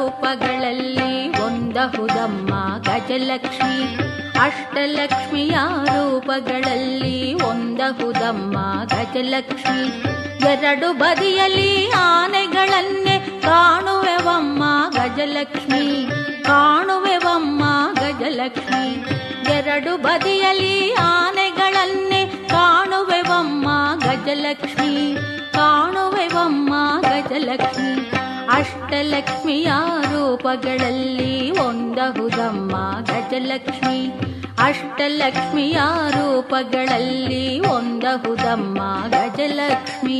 ರೂಪಗಳಲ್ಲಿ ಒಂದಹುದಮ್ಮ ಗಜಲಕ್ಷ್ಮಿ ಅಷ್ಟಲಕ್ಷ್ಮಿಯ ರೂಪಗಳಲ್ಲಿ ಒಂದಹುದಮ್ಮ ಗಜಲಕ್ಷ್ಮಿ ಎರಡು ಬದಿಯಲ್ಲಿ ಆನೆಗಳನ್ನೇ ಕಾಣುವೆವಮ್ಮ ಗಜಲಕ್ಷ್ಮಿ ಕಾಣುವೆವಮ್ಮ ಗಜಲಕ್ಷ್ಮಿ ಎರಡು ಬದಿಯಲ್ಲಿ ಆನೆಗಳನ್ನೇ ಕಾಣುವೆವಮ್ಮ ಗಜಲಕ್ಷ್ಮಿ ಕಾಣುವೆವಮ್ಮ ಗಜಲಕ್ಷ್ಮಿ ಅಷ್ಟಲಕ್ಷ್ಮಿಯ ರೂಪಗಳಲ್ಲಿ ಒಂದಹುದಮ್ಮ ಗಜಲಕ್ಷ್ಮಿ ಅಷ್ಟಲಕ್ಷ್ಮಿಯ ರೂಪಗಳಲ್ಲಿ ಒಂದಹುದಮ್ಮ ಗಜಲಕ್ಷ್ಮಿ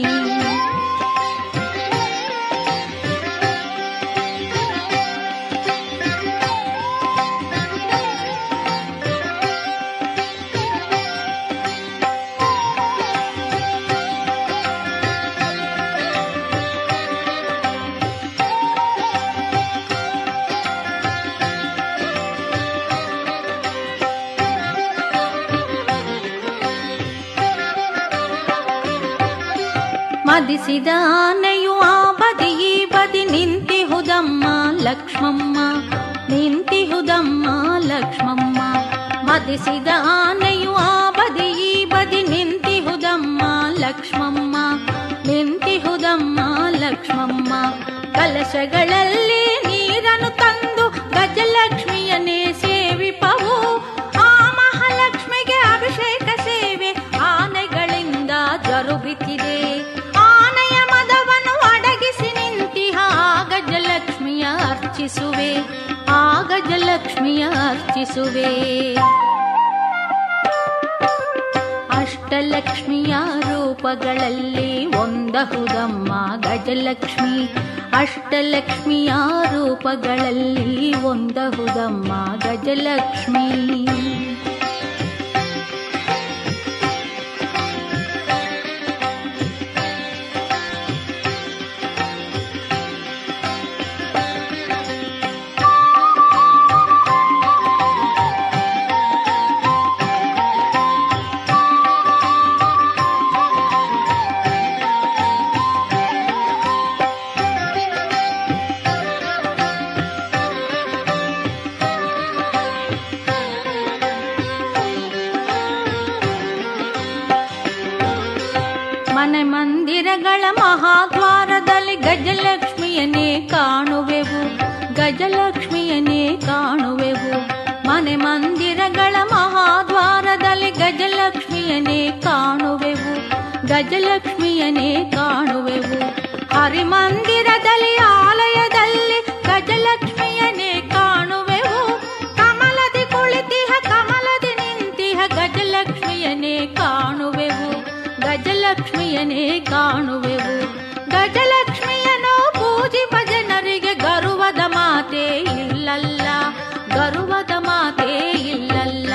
ಮದಿಸಿದ ಆನೆಯು ಆ ಬದಿ ಈ ಬದಿ ನಿಂತಿಹುದಮ್ಮ ಲಕ್ಷ್ಮಮ್ಮ ನಿಂತಿಹುದಮ್ಮ ಲಕ್ಷ್ಮಮ್ಮ ಮದಿಸಿದ ಆನೆಯು ಆ ಬದಿ ಈ ಬದಿ ನಿಂತಿಹುದಮ್ಮ ಲಕ್ಷ್ಮಮ್ಮ ನಿಂತಿಹುದಮ್ಮ ಲಕ್ಷ್ಮಮ್ಮ ಕಲಶಗಳಲ್ಲಿ ನೀರನ್ನು ತಂದು ಗಜಲಕ್ಷ್ಮಿಯನ್ನೇ ಸೇವಿಪವು ಆ ಮಹಾಲಕ್ಷ್ಮಿಗೆ ಅಭಿಷೇಕ ಸೇವೆ ಆನೆಗಳಿಂದ ಜರುಗುತ್ತಿದೆ ಆನೆಯ ಮದವನ್ನು ಅಡಗಿಸಿ ನಿಂತಿಹ ಆ ಗಜಲಕ್ಷ್ಮಿಯ ಅರ್ಚಿಸುವೆ ಆ ಗಜಲಕ್ಷ್ಮಿಯ ಅರ್ಚಿಸುವೆ ಅಷ್ಟಲಕ್ಷ್ಮಿಯ ರೂಪಗಳಲ್ಲಿ ಒಂದಹುದಮ್ಮ ಗಜಲಕ್ಷ್ಮಿ ಅಷ್ಟಲಕ್ಷ್ಮಿಯ ರೂಪಗಳಲ್ಲಿ ಒಂದಹುದಮ್ಮ ಗಜಲಕ್ಷ್ಮಿ ಮನೆ ಮಂದಿರಗಳ ಮಹಾದ್ವಾರದಲ್ಲಿ ಗಜಲಕ್ಷ್ಮಿಯನ್ನೇ ಕಾಣುವೆವು ಗಜಲಕ್ಷ್ಮಿಯನ್ನೇ ಕಾಣುವೆವು ಮನೆ ಮಂದಿರಗಳ ಮಹಾದ್ವಾರದಲ್ಲಿ ಗಜಲಕ್ಷ್ಮಿಯನ್ನೇ ಕಾಣುವೆವು ಗಜಲಕ್ಷ್ಮಿಯನ್ನೇ ಕಾಣುವೆವು ಹರಿಮಂದಿರದಲ್ಲಿ ಆಲಯದಲ್ಲಿ ಗಜಲಕ್ಷ್ಮಿಯನ್ನೇ ಕಾಣುವೆವು ಕಮಲದಿ ಕುಳಿತಿಹ ಕಮಲದಿ ನಿಂತಿಹ ಗಜಲಕ್ಷ್ಮಿಯನ್ನೇ ಕಾಣುವೆವು ಗಜಲಕ್ಷ್ಮಿಯನೇ ಕಾಣುವೆವು ಗಜಲಕ್ಷ್ಮಿಯನು ಪೂಜಿಪ ಜನರಿಗೆ ಗರುವದ ಮಾತೆ ಇಲ್ಲಲ್ಲ ಗರುವದ ಮಾತೆ ಇಲ್ಲಲ್ಲ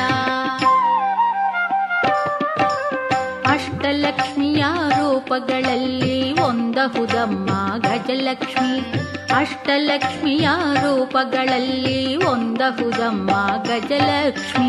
ಅಷ್ಟಲಕ್ಷ್ಮಿಯ ರೂಪಗಳಲ್ಲಿ ಒಂದಹುದಮ್ಮ ಗಜಲಕ್ಷ್ಮಿ ಅಷ್ಟಲಕ್ಷ್ಮಿಯ ರೂಪಗಳಲ್ಲಿ ಒಂದಹುದಮ್ಮ ಗಜಲಕ್ಷ್ಮಿ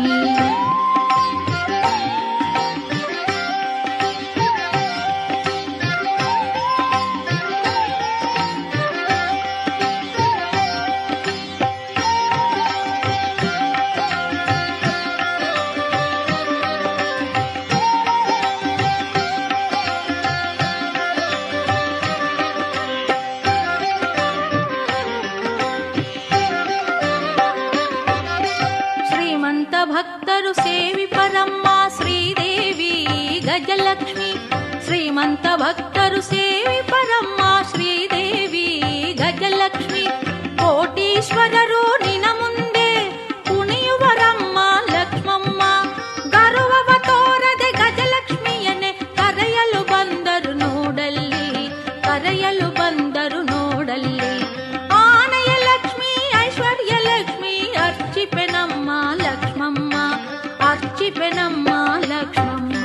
ಶ್ರೀಮಂತ ಭಕ್ತರು ಸೇವಿ ಪರಮ್ಮ ಶ್ರೀದೇವಿ ಗಜಲಕ್ಷ್ಮಿ ಶ್ರೀಮಂತ ಭಕ್ತರು ಸೇವಿ ಪರಮ್ಮ ಶ್ರೀದೇವಿ ಗಜಲಕ್ಷ್ಮಿ ಕೋಟೀಶ್ವರರು ನಿನ ಮುಂದೆ ಕುಣಿಯುವರಮ್ಮ ಲಕ್ಷ್ಮಮ್ಮ ಗರುವವ ತೋರದೆ ಗಜಲಕ್ಷ್ಮಿಯನ್ನೇ ಕರೆಯಲು ಬಂದರು ನೋಡಲ್ಲಿ ಕರೆಯಲು ಬಂದರು ನೋಡಲ್ಲಿ ಆನೆಯ ಲಕ್ಷ್ಮಿ ಐಶ್ವರ್ಯ ಲಕ್ಷ್ಮಿ ಅರ್ಚಿಪೆ ನಮ್ಮ ಲಕ್ಷ್ಮಮ್ಮ ಅರ್ಚಿಪೆ ನಮ್ಮ ಲಕ್ಷ್ಮಮ್ಮ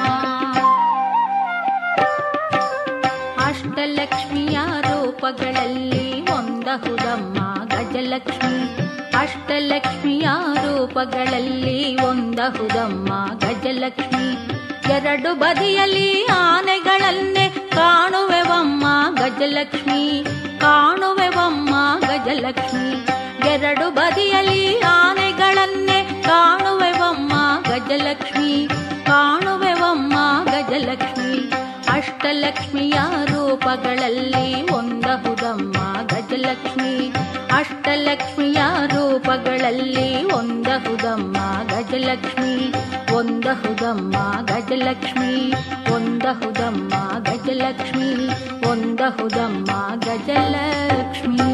ಅಷ್ಟಲಕ್ಷ್ಮಿಯ ರೂಪಗಳಲ್ಲಿ ಒಂದಹುದಮ್ಮ ಗಜಲಕ್ಷ್ಮಿ ಅಷ್ಟಲಕ್ಷ್ಮಿಯ ರೂಪಗಳಲ್ಲಿ ಒಂದಹುದಮ್ಮ ಗಜಲಕ್ಷ್ಮಿ ಎರಡು ಬದಿಯಲ್ಲಿ ಆನೆಗಳನ್ನೇ ಕಾಣುವೆವಮ್ಮ ಗಜಲಕ್ಷ್ಮಿ ಕಾಣುವೆವಮ್ಮ ಗಜಲಕ್ಷ್ಮಿ ಎರಡು ಬದಿಯಲ್ಲಿ ಆನೆಗಳನ್ನೇ ಕಾಣುವೆವಮ್ಮ ಗಜಲಕ್ಷ್ಮಿ ಕಾಣುವೆವಮ್ಮ ಗಜಲಕ್ಷ್ಮಿ ಅಷ್ಟಲಕ್ಷ್ಮಿಯ ರೂಪಗಳಲ್ಲಿ ಒಂದಹುದಮ್ಮ ಗಜಲಕ್ಷ್ಮಿ ಅಷ್ಟಲಕ್ಷ್ಮಿಯ ರೂಪಗಳಲ್ಲಿ ಒಂದಹುದಮ್ಮ ಗಜಲಕ್ಷ್ಮಿ ಒಂದಹುದಮ್ಮ ಗಜಲಕ್ಷ್ಮಿ ಒಂದಹುದಮ್ಮ ಗಜಲಕ್ಷ್ಮಿ ಒಂದಹುದಮ್ಮ ಗಜಲಕ್ಷ್ಮಿ